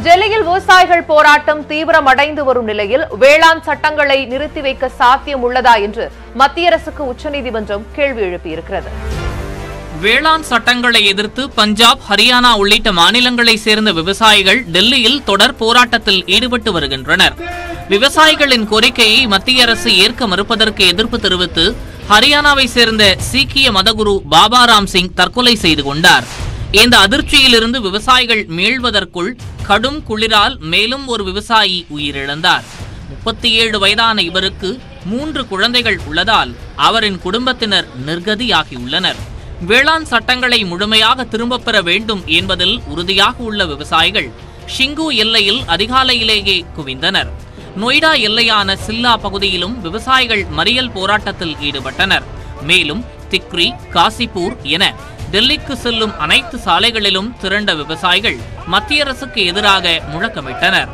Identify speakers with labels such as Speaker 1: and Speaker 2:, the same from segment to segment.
Speaker 1: டெல்லியில் விவசாயிகள் போராட்டம் தீவிரமடைந்து வரும் நிலையில் வேளாண் சட்டங்களை நிறுத்தி வைக்க சாத்தியம் உள்ளதா என்று மத்திய அரசுக்கு உச்சநீதிமன்றம் கேள்வி எழுப்பியிருக்கிறது
Speaker 2: வேளாண் சட்டங்களை எதிர்த்து பஞ்சாப் ஹரியானா உள்ளிட்ட மாநிலங்களைச் சேர்ந்த விவசாயிகள் டெல்லியில் தொடர் போராட்டத்தில் ஈடுபட்டு வருகின்றனர் விவசாயிகளின் கோரிக்கையை மத்திய அரசு ஏற்க மறுப்பதற்கு எதிர்ப்பு தெரிவித்து ஹரியானாவை சேர்ந்த சீக்கிய மதகுரு பாபா ராம் சிங் தற்கொலை செய்து கொண்டார் இந்த அதிர்ச்சியிலிருந்து விவசாயிகள் மீள்வதற்குள் கடும் குளிரால் மேலும் ஒரு விவசாயி உயிரிழந்தார் முப்பத்தி ஏழு வயதான இவருக்கு மூன்று குழந்தைகள் உள்ளதால் அவரின் குடும்பத்தினர் நிர்கதியாகியுள்ளனர் வேளாண் சட்டங்களை முழுமையாக திரும்பப் பெற வேண்டும் என்பதில் உறுதியாக உள்ள விவசாயிகள் ஷிங்கு எல்லையில் அதிகாலையிலேயே குவிந்தனர் நொய்டா எல்லையான சில்லா பகுதியிலும் விவசாயிகள் மறியல் போராட்டத்தில் ஈடுபட்டனர் மேலும் திக்ரி காசிப்பூர் என டெல்லிக்கு செல்லும் அனைத்து சாலைகளிலும் திரண்ட விவசாயிகள் மத்திய அரசுக்கு எதிராக முழக்கமிட்டனர்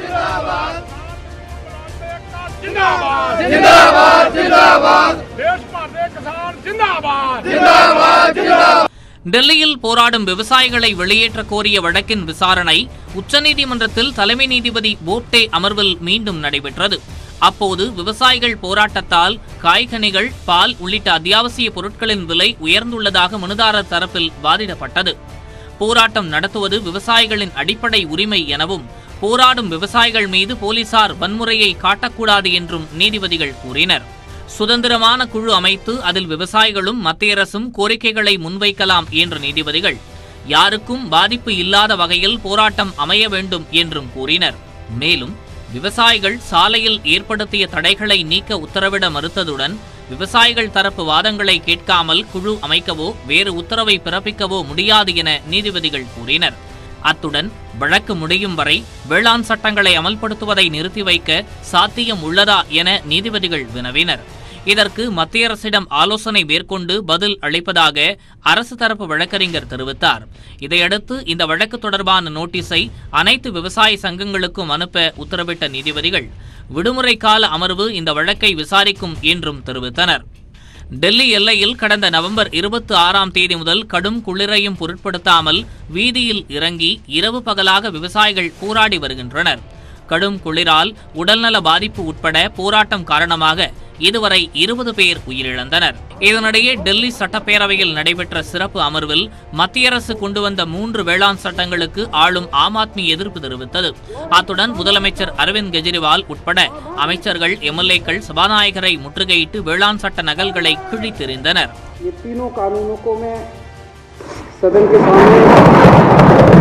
Speaker 3: ਜਿੰਦਾਬਾਦ ਜਿੰਦਾਬਾਦ ਜਿੰਦਾਬਾਦ ਦੇਸ਼ ਭਰ ਦੇ ਕਿਸਾਨ ਜਿੰਦਾਬਾਦ
Speaker 2: டெல்லியில் போராடும் விவசாயிகளை வெளியேற்ற கோரிய வழக்கின் விசாரணை உச்சநீதிமன்றத்தில் தலைமை நீதிபதி போப்டே அமர்வில் மீண்டும் நடைபெற்றது அப்போது விவசாயிகள் போராட்டத்தால் காய்கனிகள் பால் உள்ளிட்ட அத்தியாவசிய பொருட்களின் விலை உயர்ந்துள்ளதாக மனுதாரர் தரப்பில் வாதிடப்பட்டது போராட்டம் நடத்துவது விவசாயிகளின் அடிப்படை உரிமை எனவும் போராடும் விவசாயிகள் மீது போலீசார் வன்முறையை காட்டக்கூடாது என்றும் நீதிபதிகள் கூறினர் சுதந்திரமான குழு அமைத்து அதில் விவசாயிகளும் மத்திய அரசும் கோரிக்கைகளை முன்வைக்கலாம் என்ற நீதிபதிகள் யாருக்கும் பாதிப்பு இல்லாத வகையில் போராட்டம் அமைய வேண்டும் என்றும் கூறினர் மேலும் விவசாயிகள் சாலையில் ஏற்படுத்திய தடைகளை நீக்க உத்தரவிட மறுத்ததுடன் விவசாயிகள் தரப்பு வாதங்களை கேட்காமல் குழு அமைக்கவோ வேறு உத்தரவை பிறப்பிக்கவோ முடியாது என நீதிபதிகள் கூறினர் அத்துடன் வழக்கு முடியும் வரை வேளாண் சட்டங்களை அமல்படுத்துவதை நிறுத்தி வைக்க சாத்தியம் உள்ளதா என நீதிபதிகள் வினவினர் இதற்கு மத்திய அரசிடம் ஆலோசனை மேற்கொண்டு பதில் அளிப்பதாக அரசு தரப்பு வழக்கறிஞர் தெரிவித்தார் இதையடுத்து இந்த வழக்கு தொடர்பான நோட்டீஸை அனைத்து விவசாய சங்கங்களுக்கும் அனுப்ப உத்தரவிட்ட நீதிபதிகள் விடுமுறை கால அமர்வு இந்த வழக்கை விசாரிக்கும் என்றும் தெரிவித்தனர் டெல்லி எல்லையில் கடந்த நவம்பர் இருபத்தி ஆறாம் தேதி முதல் கடும் குளிரையும் பொருட்படுத்தாமல் வீதியில் இறங்கி இரவு பகலாக விவசாயிகள் போராடி வருகின்றனர் கடும் குளிரால் உடல்நல பாதிப்பு உட்பட போராட்டம் காரணமாக இதுவரை இருபது பேர் உயிரிழந்தனர் இதனிடையே டெல்லி சட்டப்பேரவையில் நடைபெற்ற சிறப்பு அமர்வில் மத்திய அரசு கொண்டு வந்த மூன்று வேளாண் சட்டங்களுக்கு ஆளும் ஆம் ஆத்மி எதிர்ப்பு தெரிவித்தது அத்துடன் முதலமைச்சர் அரவிந்த் கெஜ்ரிவால் உட்பட அமைச்சர்கள் எம்எல்ஏக்கள் சபாநாயகரை முற்றுகையிட்டு வேளாண் சட்ட நகல்களை கிழித்தெறிந்தனர்
Speaker 4: ये तीनों कानूनों को मैं सदन के सामने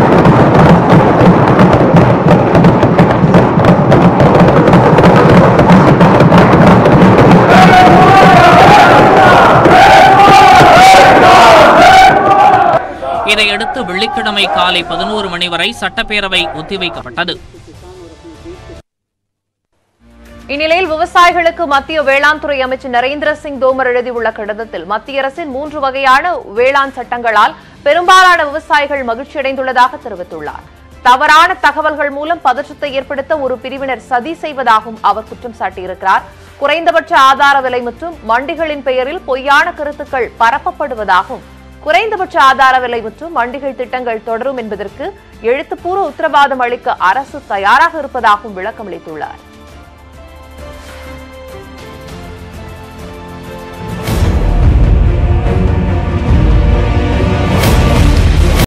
Speaker 2: இதையடுத்து வெள்ளிக்கிழமை காலை பதினோரு மணி வரை சட்டப்பேரவை ஒத்திவைக்கப்பட்டது
Speaker 1: இந்நிலையில் விவசாயிகளுக்கு மத்திய வேளாண் துறை அமைச்சர் நரேந்திர சிங் தோமர் எழுதியுள்ள கடிதத்தில் மத்திய அரசின் மூன்று வகையான வேளாண் சட்டங்களால் பெரும்பாலான விவசாயிகள் மகிழ்ச்சியடைந்துள்ளதாக தெரிவித்துள்ளார் தவறான தகவல்கள் மூலம் பதற்றத்தை ஏற்படுத்த ஒரு பிரிவினர் சதி செய்வதாகவும் அவர் குற்றம் சாட்டியிருக்கிறார் குறைந்தபட்ச ஆதார விலை மற்றும் மண்டிகளின் பெயரில் பொய்யான கருத்துக்கள் பரப்பப்படுவதாகவும் குறைந்தபட்ச ஆதார விலை மற்றும் மண்டிகள் திட்டங்கள் தொடரும் என்பதற்கு எழுத்துப்பூர்வ உத்தரவாதம் அளிக்க அரசு தயாராக இருப்பதாகவும் விளக்கமளித்துள்ளார்